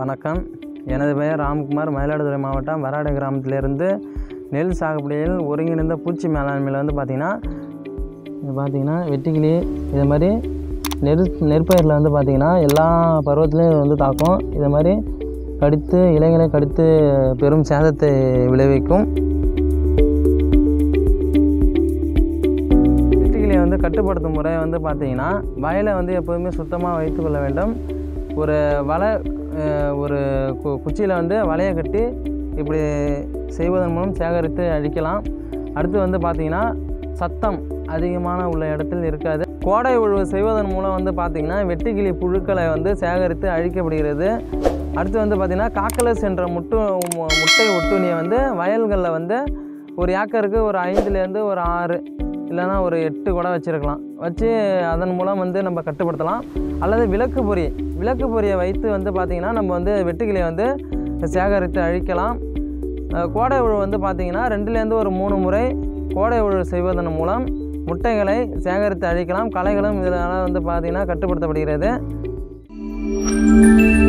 வணக்கம் எனது பெயர் ராம்குமார் மயிலாடுதுறை மாவட்டம் வராடு கிராமத்திலிருந்து நெல் சாகுபடியில் ஒருங்கிணைந்த பூச்சி மேலாண்மையில் வந்து பார்த்திங்கன்னா இது பார்த்திங்கன்னா வெட்டுக்கிளி இது மாதிரி நெற் நெற்பயிரில் வந்து பார்த்திங்கன்னா எல்லா பருவத்துலேயும் வந்து தாக்கும் இது மாதிரி கடித்து இலைகளை கடித்து பெரும் சேதத்தை விளைவிக்கும் வெட்டுக்கிளியை வந்து கட்டுப்படுத்தும் முறை வந்து பார்த்திங்கன்னா வயலை வந்து எப்போதுமே சுத்தமாக வைத்துக்கொள்ள வேண்டும் ஒரு வலை அஹ், ஒரு கு குச்சியில் வந்து வலையை கட்டி இப்படி செய்வதன் மூலம் சேகரித்து அழிக்கலாம் அடுத்து வந்து பார்த்திங்கன்னா சத்தம் அதிகமான உள்ள இடத்தில் இருக்காது கோடை உழுவு செய்வதன் மூலம் வந்து பார்த்திங்கன்னா வெட்டுக்கிளி புழுக்களை வந்து சேகரித்து அழிக்கப்படுகிறது அடுத்து வந்து பார்த்திங்கன்னா காக்கலஸ் என்ற முட்டு மு- முட்டை ஒட்டுண்ணியை வந்து வயல்களில் வந்து ஒரு ஏக்கருக்கு ஒரு ஐந்துலேருந்து ஒரு ஆறு இல்லைன்னா ஒரு எட்டு கூட வச்சுருக்கலாம் வச்சு அதன் மூலம் வந்து நம்ம கட்டுப்படுத்தலாம் அல்லது விளக்கு பொறி விளக்கு பொறியை வைத்து வந்து பார்த்திங்கன்னா நம்ம வந்து வெட்டுக்கிளியை வந்து சேகரித்து அழிக்கலாம் அஹ் கோடை உழு வந்து பார்த்திங்கன்னா ரெண்டுலேருந்து ஒரு மூணு முறை கோடை உழு செய்வதன் மூலம் முட்டைகளை சேகரித்து அழிக்கலாம் களைகளும் இதனால் வந்து பார்த்திங்கன்னா கட்டுப்படுத்தப்படுகிறது